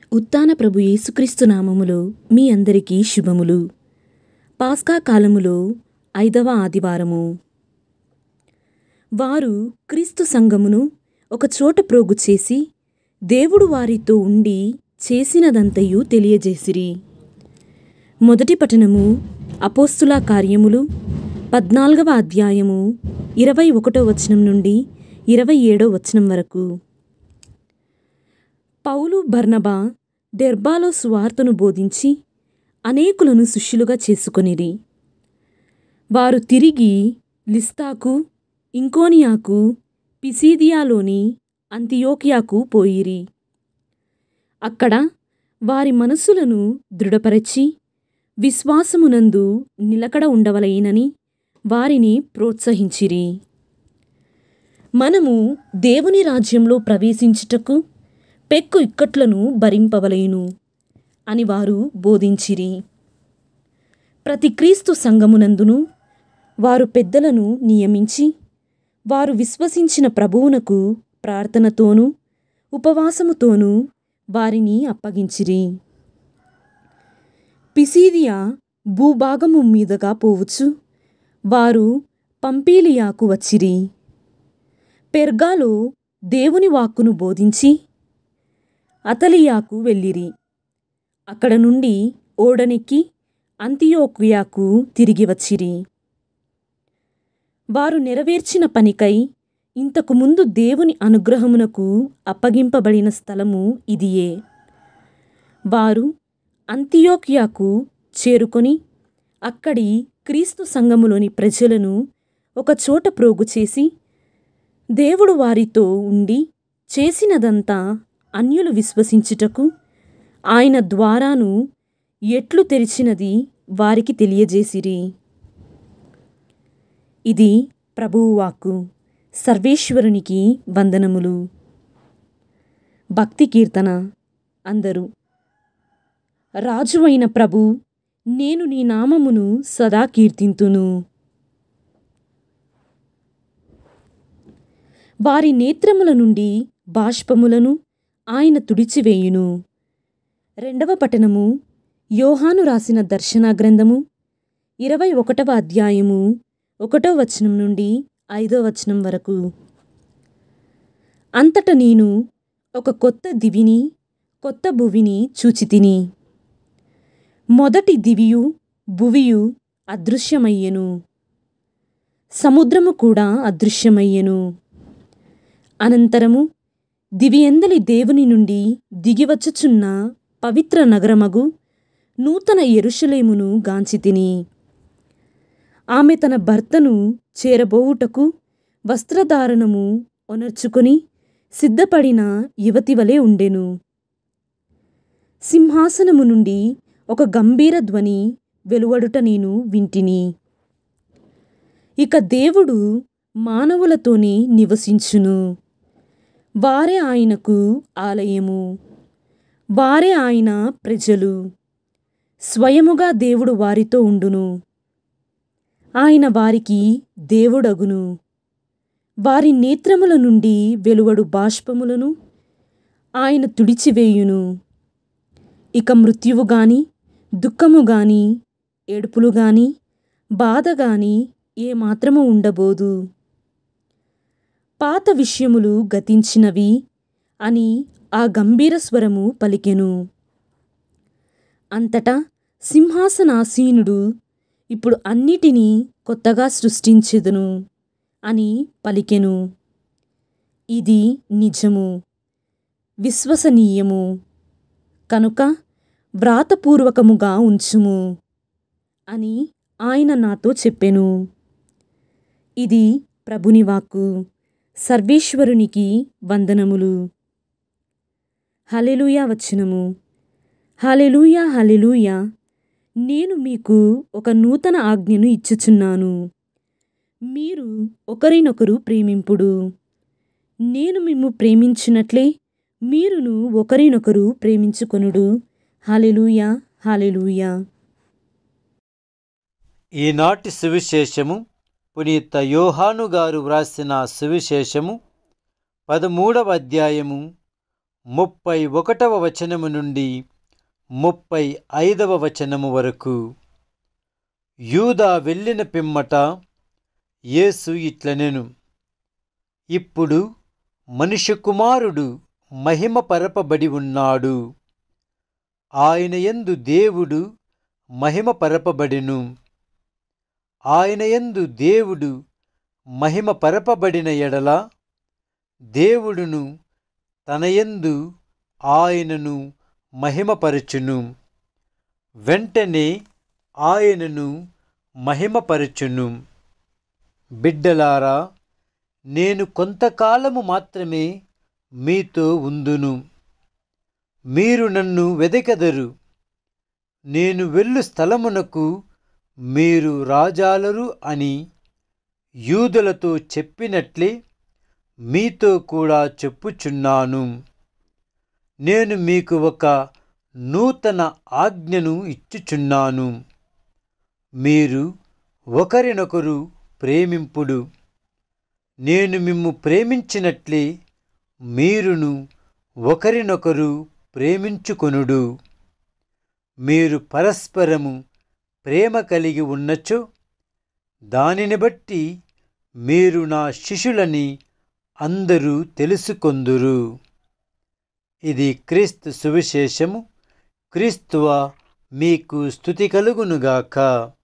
ఉత్తాన ప్రభు యేసుక్రీస్తు నామములో మీ అందరికీ శుభములు పాస్కా కాలములో ఐదవ ఆదివారము వారు క్రీస్తు సంఘమును ఒక చోట ప్రోగు చేసి దేవుడు వారితో ఉండి చేసినదంతయు తెలియజేసిరి మొదటి పఠనము అపోస్తుల కార్యములు పద్నాలుగవ అధ్యాయము ఇరవై ఒకటో వచనం నుండి ఇరవై ఏడో వచనం వరకు పౌలు బర్నబా డెర్బాలో సువార్తను బోధించి అనేకులను శిష్యులుగా చేసుకొనిరి వారు తిరిగి లిస్తాకు ఇంకోనియాకు పిసీదియాలోని అంతియోకియాకు పోయిరి అక్కడ వారి మనస్సులను దృఢపరచి విశ్వాసమునందు నిలకడ ఉండవలైనని వారిని ప్రోత్సహించిరి మనము దేవుని రాజ్యంలో ప్రవేశించుటకు పెక్కు ఇక్కట్లను భరింపవలేను అని వారు బోధించిరి ప్రతి క్రీస్తు సంఘమునందును వారు పెద్దలను నియమించి వారు విశ్వసించిన ప్రభువునకు ప్రార్థనతోనూ ఉపవాసముతోనూ వారిని అప్పగించిరి పిసీదియా భూభాగము మీదుగా పోవచ్చు వారు పంపీలియాకు వచ్చిరి పెర్గాలో దేవుని వాక్కును బోధించి అతలియాకు వెళ్ళిరి అక్కడ నుండి ఓడనెక్కి అంతియోక్వియాకు తిరిగి వచ్చిరి వారు నెరవేర్చిన పనికై ఇంతకు ముందు దేవుని అనుగ్రహమునకు అప్పగింపబడిన స్థలము ఇదియే వారు అంతియోక్యాకు చేరుకొని అక్కడి క్రీస్తు సంఘములోని ప్రజలను ఒక చోట ప్రోగు చేసి దేవుడు వారితో ఉండి చేసినదంతా అన్యులు విశ్వసించుటకు ఆయన ద్వారాను ఎట్లు తెరిచినది వారికి తెలియజేసిరి ఇది ప్రభువు వాక్కు సర్వేశ్వరునికి వందనములు భక్తి కీర్తన అందరూ రాజువైన ప్రభు నేను నీ నామమును సదా కీర్తింతును వారి నేత్రముల నుండి బాష్పములను ఆయన తుడిచివేయును రెండవ పఠనము యోహాను రాసిన దర్శన గ్రంథము ఇరవై ఒకటవ అధ్యాయము ఒకటో వచనం నుండి ఐదో వచనం వరకు అంతట నేను ఒక కొత్త దివిని కొత్త భువిని చూచితిని మొదటి దివియు భువియు అదృశ్యమయ్యెను సముద్రము కూడా అదృశ్యమయ్యెను అనంతరము దివియందలి దేవుని నుండి దిగివచ్చుచున్న పవిత్ర నగరమగు నూతన ఎరుషలేమును గాంచితిని ఆమె తన భర్తను చేరబోవుటకు వస్త్రధారణము ఒనర్చుకొని సిద్ధపడిన యువతి వలె ఉండెను సింహాసనము నుండి ఒక గంభీర ధ్వని వెలువడుట నేను వింటిని ఇక దేవుడు మానవులతోనే నివసించును వారే ఆయనకు ఆలయము వారే ఆయన ప్రజలు స్వయముగా దేవుడు వారితో ఉండును ఆయన వారికి దేవుడగును వారి నేత్రముల నుండి వెలువడు బాష్పములను ఆయన తుడిచివేయును ఇక మృత్యువు గాని దుఃఖము గాని ఏడుపులు గాని బాధ గాని ఏమాత్రము ఉండబోదు పాత విషయములు గతించినవి అని ఆ గంభీర స్వరము పలికెను అంతటా సింహాసనాసీనుడు ఇప్పుడు అన్నిటినీ కొత్తగా సృష్టించెదును అని పలికెను ఇది నిజము విశ్వసనీయము కనుక వ్రాతపూర్వకముగా ఉంచుము అని ఆయన నాతో చెప్పెను ఇది ప్రభుని వాక్కు సర్వేశ్వరునికి వందనములు హలెలుయా వచనము హలెలుయా హలెలుయా నేను మీకు ఒక నూతన ఆజ్ఞను ఇచ్చుచున్నాను మీరు ఒకరినొకరు ప్రేమింపుడు నేను మిమ్ము ప్రేమించినట్లే మీరును ఒకరినొకరు ప్రేమించుకొనుడు హాలెలూయా హాలెలూయా ఈనాటి సువిశేషము పునీత యోహాను గారు వ్రాసిన సువిశేషము పదమూడవ అధ్యాయము ముప్పై ఒకటవ వచనము నుండి ముప్పై ఐదవ వచనము వరకు యూదా వెళ్ళిన పిమ్మట యేసు ఇట్లనెను ఇప్పుడు మనుష్య కుమారుడు మహిమ పరపబడి ఉన్నాడు ఆయన యందు దేవుడు మహిమ పరపబడిను ఆయన యందు దేవుడు మహిమ పరపబడిన ఎడల దేవుడును తనయందు ఆయనను మహిమపరచును వెంటనే ఆయనను మహిమపరచును బిడ్డలారా నేను కొంతకాలము మాత్రమే మీతో ఉందును మీరు నన్ను వెదకెదరు నేను వెళ్ళు స్థలమునకు మీరు రాజాలరు అని యూదులతో చెప్పినట్లే మీతో కూడా చెప్పుచున్నాను నేను మీకు ఒక నూతన ఆజ్ఞను ఇచ్చుచున్నాను మీరు ఒకరినొకరు ప్రేమింపుడు నేను మిమ్ము ప్రేమించినట్లే మీరును ఒకరినొకరు ప్రేమించుకొనుడు మీరు పరస్పరము ప్రేమ కలిగి ఉన్నచో దానిని బట్టి మీరు నా శిష్యులని అందరూ తెలుసుకొందురు ఇది క్రీస్తు సువిశేషము క్రీస్తువ మీకు స్థుతి కలుగునుగాక